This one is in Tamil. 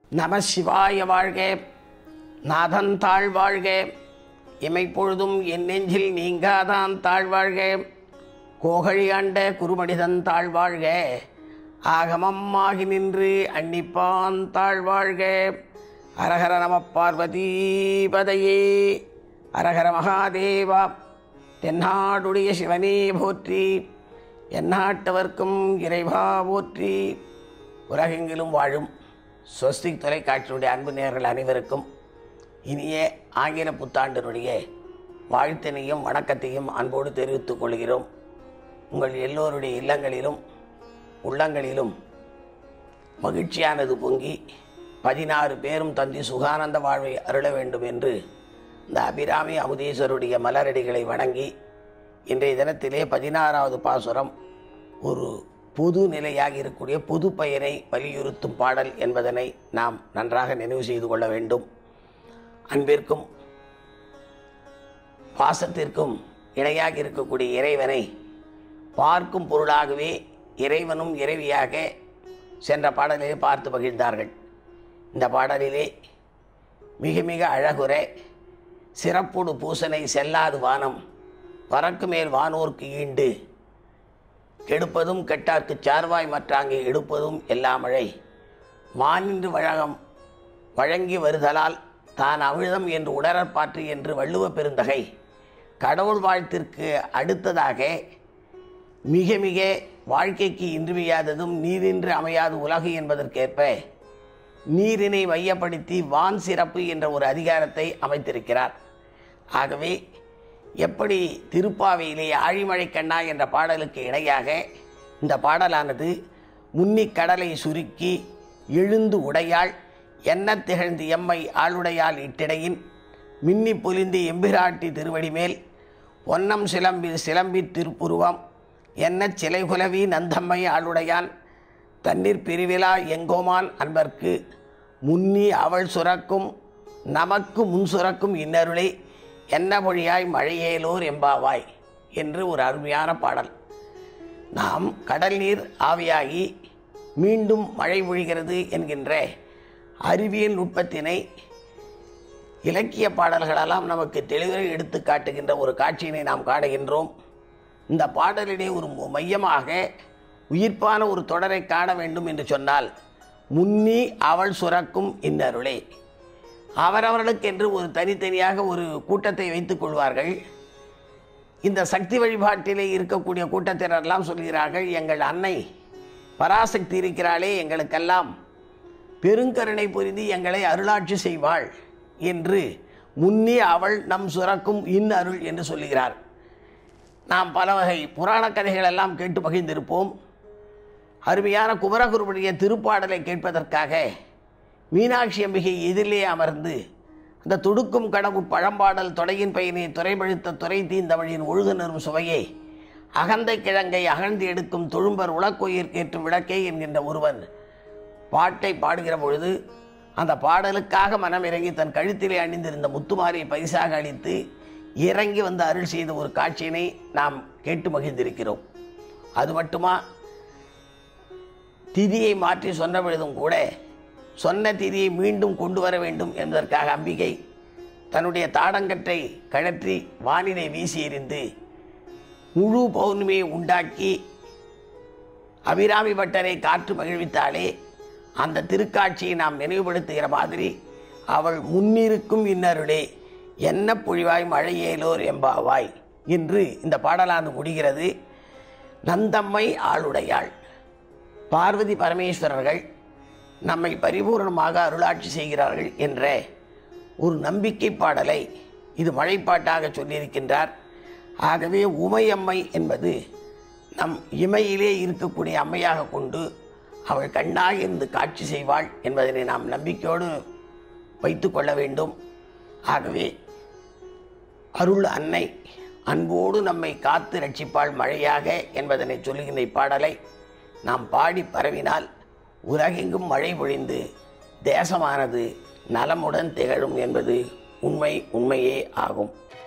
நம சிவாய வாழ்க நாதன் தாழ் வாழ்க இமைப்பொழுதும் என் நெஞ்சில் நீங்காதான் தாழ்வாழ்க கோகழி ஆண்ட குருமனிதன் தாழ்வாழ்க ஆகமம் ஆகி நின்று அன்னிப்பான் தாழ்வாழ்க அரஹர நம பார்வதீபதையே அரஹர மகாதேவா தென்னாடுடைய சிவனே போற்றி எந்நாட்டவர்க்கும் இறைவா போற்றி உலகெங்கிலும் வாழும் ஸ்வஸ்திக் தொலைக்காட்சியுடைய அன்பு நேயர்கள் அனைவருக்கும் இனிய ஆங்கில புத்தாண்டினுடைய வாழ்த்தினையும் வணக்கத்தையும் அன்போடு தெரிவித்துக் கொள்கிறோம் உங்கள் எல்லோருடைய இல்லங்களிலும் உள்ளங்களிலும் மகிழ்ச்சியானது பொங்கி பதினாறு பேரும் தந்தி சுகானந்த வாழ்வை அருள வேண்டும் என்று இந்த அபிராமி அமுதீஸ்வருடைய மலரடிகளை வணங்கி இன்றைய தினத்திலே பதினாறாவது பாசுரம் ஒரு பொது நிலையாக இருக்கக்கூடிய பொது பெயரை வலியுறுத்தும் பாடல் என்பதனை நாம் நன்றாக நினைவு செய்து கொள்ள வேண்டும் அன்பிற்கும் பாசத்திற்கும் இணையாக இருக்கக்கூடிய இறைவனை பார்க்கும் பொருளாகவே இறைவனும் இறைவியாக சென்ற பாடலிலே பார்த்து மகிழ்ந்தார்கள் இந்த பாடலிலே மிக மிக அழகுற சிறப்புடு பூசனை செல்லாது வானம் பறக்கு மேல் வானோர்க்கு ஈண்டு கெடுப்பதும் கெட்டார்க்கு சார்வாய் மற்றாங்கே எடுப்பதும் எல்லா மழை மானின்று வழகம் வழங்கி வருதலால் தான் அமிழ்தம் என்று உணரற்பாற்று என்று வள்ளுவ பெருந்தகை கடவுள் வாழ்த்திற்கு அடுத்ததாக மிக மிக வாழ்க்கைக்கு இன்றியமையாததும் நீரின்றி அமையாது உலகு என்பதற்கேற்ப நீரினை மையப்படுத்தி வான் சிறப்பு என்ற ஒரு அதிகாரத்தை அமைத்திருக்கிறார் ஆகவே எப்படி திருப்பாவையிலே ஆழிமழை கண்ணா என்ற பாடலுக்கு இணையாக இந்த பாடலானது முன்னிக் கடலை சுருக்கி எழுந்து உடையாள் என்ன திகழ்ந்து எம்மை ஆளுடையால் இட்டிடையின் மின்னி பொலிந்து எம்பிராட்டி திருவடி மேல் பொன்னம் சிலம்பி சிலம்பி திருப்புருவம் என்ன சிலை குலவி நந்தம்மை ஆளுடையான் தண்ணீர் பிரிவிழா எங்கோமான் அன்பர்க்கு முன்னி அவள் சுரக்கும் நமக்கு முன் சுரக்கும் இன்னருளை என்ன மொழியாய் மழையேலோர் எம்பாவாய் என்று ஒரு அருமையான பாடல் நாம் கடல் நீர் ஆவியாகி மீண்டும் மழை பொழிகிறது என்கின்ற அறிவியல் நுட்பத்தினை இலக்கிய பாடல்களெல்லாம் நமக்கு தெளிவாக எடுத்து காட்டுகின்ற ஒரு காட்சியினை நாம் காணுகின்றோம் இந்த பாடலிலே ஒரு மையமாக உயிர்ப்பான ஒரு தொடரை காண வேண்டும் என்று சொன்னால் முன்னி அவள் சுரக்கும் இன்னருளே அவரவர்களுக்கென்று ஒரு தனித்தனியாக ஒரு கூட்டத்தை வைத்துக் கொள்வார்கள் இந்த சக்தி வழிபாட்டிலே இருக்கக்கூடிய கூட்டத்தினரெல்லாம் சொல்கிறார்கள் எங்கள் அன்னை பராசக்தி இருக்கிறாளே எங்களுக்கெல்லாம் பெருங்கருணை புரிந்து எங்களை அருளாட்சி செய்வாள் என்று முன்னி அவள் நம் சுரக்கும் இன் அருள் என்று சொல்லுகிறார் நாம் பல வகை புராண கதைகள் எல்லாம் கேட்டு மகிழ்ந்திருப்போம் அருமையான குமரகுருவுடைய திருப்பாடலை கேட்பதற்காக மீனாட்சி அம்பிகை எதிரிலே அமர்ந்து அந்த துடுக்கும் கடவு பழம்பாடல் தொடையின் பயனை துறைபழுத்த துறை தீந்தமிழின் ஒழுகு நரும் சுவையை அகந்தை கிழங்கை அகழ்ந்து எடுக்கும் தொழும்பர் உலக்கோயிற்கேற்றும் விளக்கே என்கின்ற ஒருவன் பாட்டை பாடுகிற பொழுது அந்த பாடலுக்காக மனம் இறங்கி தன் கழுத்திலே அணிந்திருந்த முத்துமாரியை பரிசாக அளித்து இறங்கி வந்து அருள் செய்த ஒரு காட்சியினை நாம் கேட்டு மகிழ்ந்திருக்கிறோம் அது மட்டுமா திதியை மாற்றி சொன்ன பொழுதும் கூட சொன்ன திதியை மீண்டும் கொண்டு வர வேண்டும் என்பதற்காக அம்பிகை தன்னுடைய தாடங்கற்றை கழற்றி வானிலை வீசி எறிந்து முழு பௌர்ணமியை உண்டாக்கி அபிராமி பட்டரை காற்று மகிழ்வித்தாலே அந்த திருக்காட்சியை நாம் நினைவுபடுத்துகிற மாதிரி அவள் முன்னிருக்கும் இன்னருளே என்ன பொழிவாய் மழையேலோர் எம்பாவாய் என்று இந்த பாடலானது முடிகிறது நந்தம்மை ஆளுடையாள் பார்வதி பரமேஸ்வரர்கள் நம்மை பரிபூர்ணமாக அருளாட்சி செய்கிறார்கள் என்ற ஒரு நம்பிக்கை பாடலை இது மழைப்பாட்டாக சொல்லியிருக்கின்றார் ஆகவே உமையம்மை என்பது நம் இமையிலே இருக்கக்கூடிய அம்மையாக கொண்டு அவள் கண்ணாக இருந்து காட்சி செய்வாள் என்பதனை நாம் நம்பிக்கையோடு வைத்து கொள்ள வேண்டும் ஆகவே அருள் அன்னை அன்போடு நம்மை காத்து ரட்சிப்பாள் மழையாக என்பதனை சொல்லுகின்ற இப்பாடலை நாம் பாடி பரவினால் உலகெங்கும் மழை பொழிந்து தேசமானது நலமுடன் திகழும் என்பது உண்மை உண்மையே ஆகும்